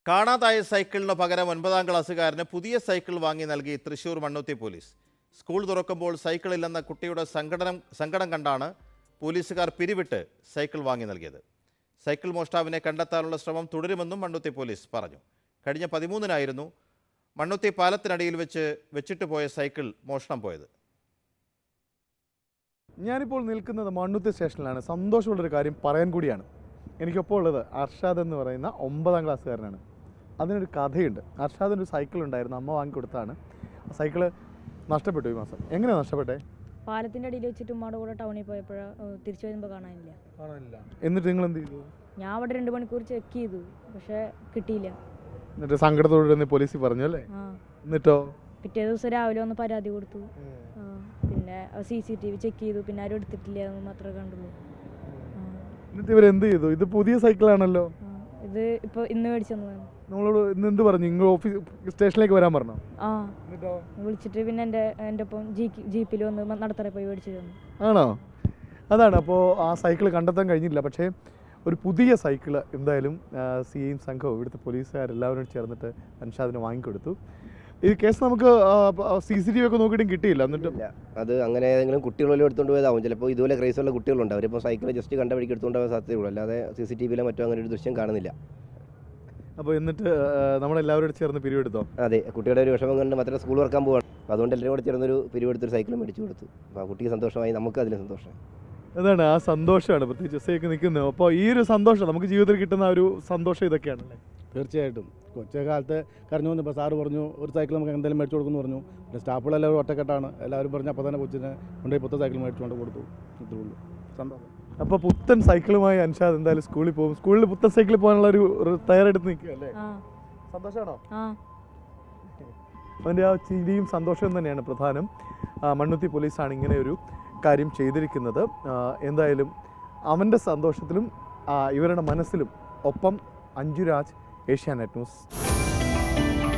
കാണാതായ സൈക്കിളിന് പകരം ഒൻപതാം ക്ലാസ്സുകാരന് പുതിയ സൈക്കിൾ വാങ്ങി നൽകി തൃശൂർ മണ്ണുത്തി പോലീസ് സ്കൂൾ തുറക്കുമ്പോൾ സൈക്കിളില്ലെന്ന കുട്ടിയുടെ സങ്കടനം സങ്കടം കണ്ടാണ് പോലീസുകാർ പിരിവിട്ട് സൈക്കിൾ വാങ്ങി നൽകിയത് സൈക്കിൾ മോഷ്ടാവിനെ കണ്ടെത്താനുള്ള ശ്രമം തുടരുമെന്നും മണ്ണുത്തി പോലീസ് പറഞ്ഞു കഴിഞ്ഞ പതിമൂന്നിനായിരുന്നു മണ്ണുത്തി പാലത്തിനടിയിൽ വെച്ച് വെച്ചിട്ട് പോയ സൈക്കിൾ മോഷണം പോയത് ഞാനിപ്പോൾ നിൽക്കുന്നത് മണ്ണുത്തി സ്റ്റേഷനിലാണ് സന്തോഷമുള്ളൊരു കാര്യം പറയാൻ കൂടിയാണ് എനിക്കൊപ്പോൾ ഉള്ളത് അർഷാദ് എന്ന് പറയുന്ന ഒമ്പതാം ക്ലാസ്സുകാരനാണ് അതിനൊരു കഥയുണ്ട് അർഷാദിന് ഒരു സൈക്കിൾ ഉണ്ടായിരുന്നു അമ്മ വാങ്ങിക്കൊടുത്താണ് ആ സൈക്കിള് നഷ്ടപ്പെട്ടു ഈ മാസം എങ്ങനെയാണ് നഷ്ടപ്പെട്ടെ പാലത്തിൻ്റെ അടിയിൽ വെച്ചിട്ട് ഉമ്മയുടെ കൂടെ ടൗണിൽ പോയപ്പോഴാ തിരിച്ചു വരുമ്പോൾ കാണാനില്ല കാണാനില്ല എന്നിട്ട് നിങ്ങൾ എന്ത് ചെയ്തു ഞാൻ അവിടെ രണ്ട് മണിക്കൂർ ചെക്ക് ചെയ്തു പക്ഷേ കിട്ടിയില്ല എന്നിട്ട് സങ്കടത്തോടെ ഇരുന്ന് പോലീസിൽ പറഞ്ഞു അല്ലേ ആ എന്നിട്ടോ പിറ്റേ ദിവസം രാവിലെ ഒന്ന് പരാതി കൊടുത്തു ആ, പിന്നെ C C T V check ചെയ്തു പിന്നെ ആരും എടുത്തിട്ടില്ല എന്ന് മാത്രമേ കണ്ടുള്ളൂ ആ, എന്നിട്ട് ഇവരെന്ത് ചെയ്തു ഇത് പുതിയ സൈക്കിളാണല്ലോ ആ. ഇത് ഇപ്പോൾ ഇന്ന് മേടിച്ചെന്നതാണ് നമ്മളോട് ഇന്ന് എന്ത് പറഞ്ഞു നിങ്ങൾ ഓഫീസ് സ്റ്റേഷനിലേക്ക് വരാൻ പറഞ്ഞോ ആ എന്നിട്ടോ വിളിച്ചിട്ട് പിന്നെ എൻ്റെ എൻ്റെ ഒപ്പം ജി ജീപ്പിൽ വന്ന് നടത്തറ പോയി മേടിച്ചു തന്നു ആണോ അതാണ് അപ്പോൾ ആ സൈക്കിൾ കണ്ടെത്താൻ കഴിഞ്ഞില്ല പക്ഷേ ഒരു പുതിയ സൈക്കിൾ എന്തായാലും സി ഐയും സംഘവും ഇവിടുത്തെ പോലീസുകാരെല്ലാവരും ചേർന്നിട്ട് അൻഷാദിന് വാങ്ങിക്കൊടുത്തു ഈ കേസ് നമുക്ക് സി സി ടി വി ഒക്കെ നോക്കിയിട്ടും കിട്ടിയില്ല എന്നിട്ട് ഇല്ല അത് അങ്ങനെ ഏതെങ്കിലും കുട്ടികളെല്ലാം എടുത്തുകൊണ്ട് പോയതാവും ചിലപ്പോൾ ഇതുപോലെ ക്രൈസുള്ള കുട്ടികളുണ്ട് അവരിപ്പോൾ സൈക്കിൾ ജസ്റ്റ് കണ്ട വഴിക്ക് എടുത്തുകൊണ്ട് പോകാൻ സാധ്യതയുള്ളൂ അല്ലാതെ സി സി ടി വിയിലോ മറ്റോ അങ്ങനെ ഒരു ദൃശ്യം കാണുന്നില്ല അപ്പോൾ എന്നിട്ട് ആ, നമ്മളെല്ലാവരും കൂടെ ചേർന്ന് പിരിവെടുത്തോ അതെ കുട്ടിയുടെ ഒരു വിഷമം കണ്ട് മാത്രമേ സ്കൂൾ തുറക്കാൻ പോവാണ് അപ്പോൾ അതുകൊണ്ട് എല്ലാവരും കൂടെ ചേർന്നൊരു പിരിവെടുത്തൊരു സൈക്കിൾ മേടിച്ചു കൊടുത്തു അപ്പോൾ ആ കുട്ടിക്ക് സന്തോഷമായി നമുക്ക് അതിലും സന്തോഷം അതാണ് ആ സന്തോഷമാണ് പ്രത്യേകിച്ച് എസ്ഐക്ക് നിൽക്കുന്നത് അപ്പോൾ ഈ ഒരു സന്തോഷം നമുക്ക് ജീവിതത്തിൽ കിട്ടുന്ന ആ ഒരു സന്തോഷം ഇതൊക്കെയാണല്ലേ തീർച്ചയായിട്ടും കൊച്ചേ കാലത്ത് കരഞ്ഞു വന്നപ്പോൾ സാറ് പറഞ്ഞു ഒരു സൈക്കിൾ നമുക്ക് എന്തായാലും മേടിച്ചു കൊടുക്കുമെന്ന് പറഞ്ഞു പിന്നെ സ്റ്റാഫുകളെല്ലാവരും ഒറ്റക്കെട്ടാണ് എല്ലാവരും പറഞ്ഞു അപ്പോൾ തന്നെ കൊച്ചിനെ കൊണ്ടുപോയി പുത്ത സൈക്കിൾ മേടിച്ചുകൊണ്ട് കൊടുത്തു ഇത്രേ ഉള്ളൂ സന്തോഷം അപ്പോൾ പുത്തൻ സൈക്കിളുമായി അൻഷാദ് എന്തായാലും സ്കൂളിൽ പോകും സ്കൂളിൽ പുത്തൻ സൈക്കിളിൽ പോകാനുള്ള ഒരു ഒരു തയ്യാറെടുത്ത് നിൽക്കുക അല്ലേ ആ സന്തോഷമാണോ ആ അവൻ്റെ ആ ചിരിയും സന്തോഷവും തന്നെയാണ് പ്രധാനം ആ, മണ്ണുത്തി പോലീസാണ് ഇങ്ങനെ ഒരു കാര്യം ചെയ്തിരിക്കുന്നത് ആ, എന്തായാലും അവൻ്റെ സന്തോഷത്തിലും ആ, ഇവരുടെ മനസ്സിലും ഒപ്പം അഞ്ജുരാജ് ഏഷ്യാനെറ്റ് ന്യൂസ്